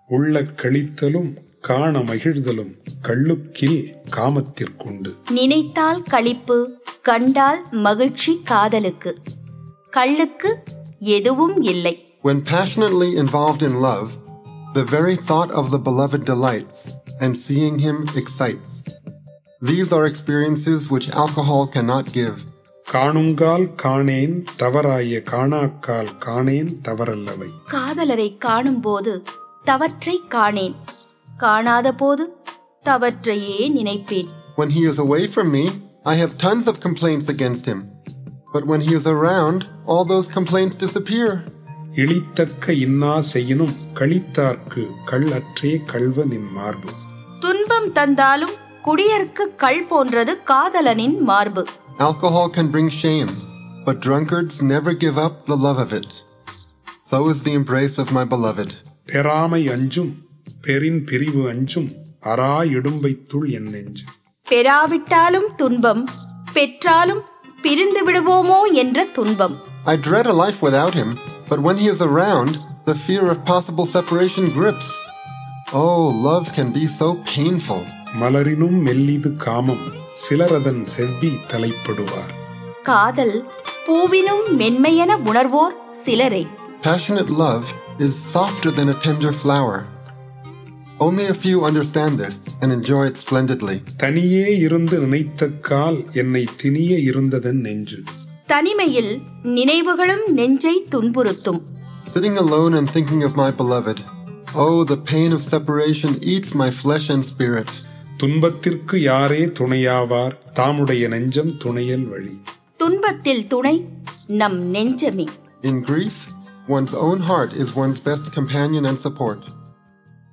உள்ள களித்தலும் காண மகிழ்தலும் கள்ளுக்கில் காமத்திற்குண்டு நினைத்தால் களிப்பு கண்டால் மகிழ்ச்சி காதலுக்கு கள்ளுக்கு எதுவும் இல்லை When passionately involved in love, the very thought of the beloved delights, and seeing him excites. These are experiences which alcohol cannot give. காணுங்கால் காணேன் தவறாய காணாக்கால் காணேன் தவறல்லவை காதலரை காணும்போது தவற்றை காணேன் காணாத போது தவற்றையே நினைப்பேன் When he is away from me, I have tons of complaints against him. But when he is around, all those complaints disappear. இழித்தக்க இன்னா செய்யினும் களித்தார்க்கு கள் அற்றே கள்வ நின் மார்பு துன்பம் தந்தாலும் குடியர்க்கு கள் போன்றது காதலனின் மார்பு Alcohol can bring shame, but drunkards never give up the love of it. So is the embrace of my beloved. பெறாமை அஞ்சும் பெரின் பிரிவு அஞ்சும் அரா இடும்பைத்துள் என் நெஞ்சு பெறாவிட்டாலும் துன்பம் பெற்றாலும் பிரிந்து விடுவோமோ என்ற துன்பம் I dread a life without him, but when he is around, the fear of possible separation grips. Oh, love can be so painful. மலரினும் மெல்லிது காமம் சிலரதன் செவ்வி தலைப்படுவார் காதல் பூவினும் மென்மையென உணர்வோர் சிலரே Passionate love is softer than a tender flower. Only a few understand this and enjoy it splendidly. தனியே இருந்து நினைத்தக்கால் என்னை திணிய இருந்ததன் நெஞ்சு தனிமையில் நினைவுகளும் நெஞ்சை துன்புறுத்தும் Sitting alone and thinking of my beloved. Oh, the pain of separation eats my flesh and spirit. துன்பத்திற்கு யாரே துணையாவார் தாமுடைய நெஞ்சம் துணையல் வழி துன்பத்தில் துணை நம் நெஞ்சமே In grief, one's own heart is one's best companion and support.